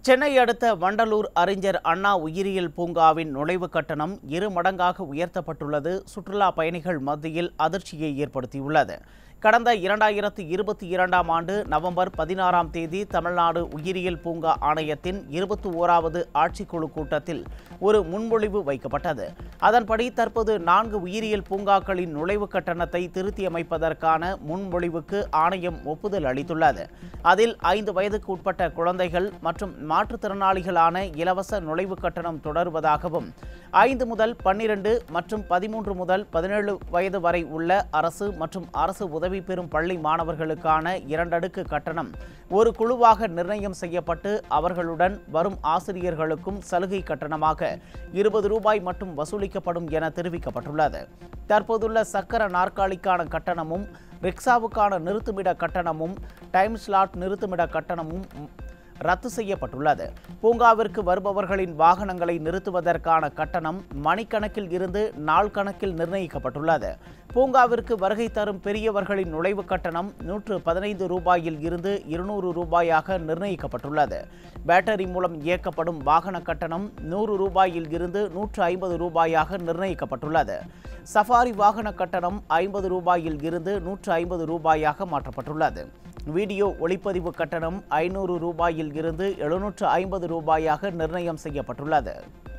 சென்னை அடுத்த வண்டலூர் அறிஞர் அண்ணா உயிரியல் பூங்காவின் நுழைவு கட்டணம் இரு மடங்காக உயர்த்தப்பட்டுள்ளது சுற்றுலா பயணிகள் மத்தியில் அதிர்ச்சியை ஏற்படுத்தியுள்ளது கடந்த இரண்டாயிரத்து இருபத்தி இரண்டாம் ஆண்டு நவம்பர் பதினாறாம் தேதி தமிழ்நாடு உயிரியல் பூங்கா ஆணையத்தின் இருபத்தி ஓராவது ஆட்சிக்குழு கூட்டத்தில் ஒரு முன்மொழிவு வைக்கப்பட்டது அதன்படி தற்போது நான்கு உயிரியல் பூங்காக்களின் நுழைவு கட்டணத்தை திருத்தியமைப்பதற்கான முன்மொழிவுக்கு ஆணையம் ஒப்புதல் அளித்துள்ளது அதில் ஐந்து வயதுக்கு உட்பட்ட குழந்தைகள் மற்றும் மாற்றுத்திறனாளிகளான இலவச நுழைவு கட்டணம் தொடருவதாகவும் ஐந்து முதல் பன்னிரண்டு மற்றும் பதிமூன்று முதல் பதினேழு வயது வரை உள்ள அரசு மற்றும் அரசு உதவி பெறும் பள்ளி மாணவர்களுக்கான இரண்டடுக்கு கட்டணம் ஒரு குழுவாக நிர்ணயம் செய்யப்பட்டு அவர்களுடன் வரும் ஆசிரியர்களுக்கும் சலுகை கட்டணமாக இருபது ரூபாய் மட்டும் வசூலிக்கப்படும் என தெரிவிக்கப்பட்டுள்ளது தற்போதுள்ள சக்கர நாற்காலிக்கான கட்டணமும் ரிக்ஷாவுக்கான நிறுத்துமிட கட்டணமும் டைம் ஸ்லாட் நிறுத்துமிட கட்டணமும் ரத்து செய்யப்பட்டுள்ளது பூங்காவிற்கு வருபவர்களின் வாகனங்களை நிறுத்துவதற்கான கட்டணம் மணிக்கணக்கில் இருந்து நாள் கணக்கில் நிர்ணயிக்கப்பட்டுள்ளது பூங்காவிற்கு வருகை தரும் பெரியவர்களின் நுழைவு கட்டணம் நூற்று பதினைந்து ரூபாயில் இருந்து இருநூறு ரூபாயாக நிர்ணயிக்கப்பட்டுள்ளது பேட்டரி மூலம் இயக்கப்படும் வாகன கட்டணம் நூறு ரூபாயில் இருந்து நூற்று ஐம்பது ரூபாயாக நிர்ணயிக்கப்பட்டுள்ளது சஃபாரி வாகன கட்டணம் ஐம்பது ரூபாயில் இருந்து நூற்று ஐம்பது ரூபாயாக மாற்றப்பட்டுள்ளது வீடியோ ஒளிப்பதிவு கட்டணம் ஐநூறு ரூபாயில் இருந்து எழுநூற்று ஐம்பது ரூபாயாக நிர்ணயம் செய்யப்பட்டுள்ளது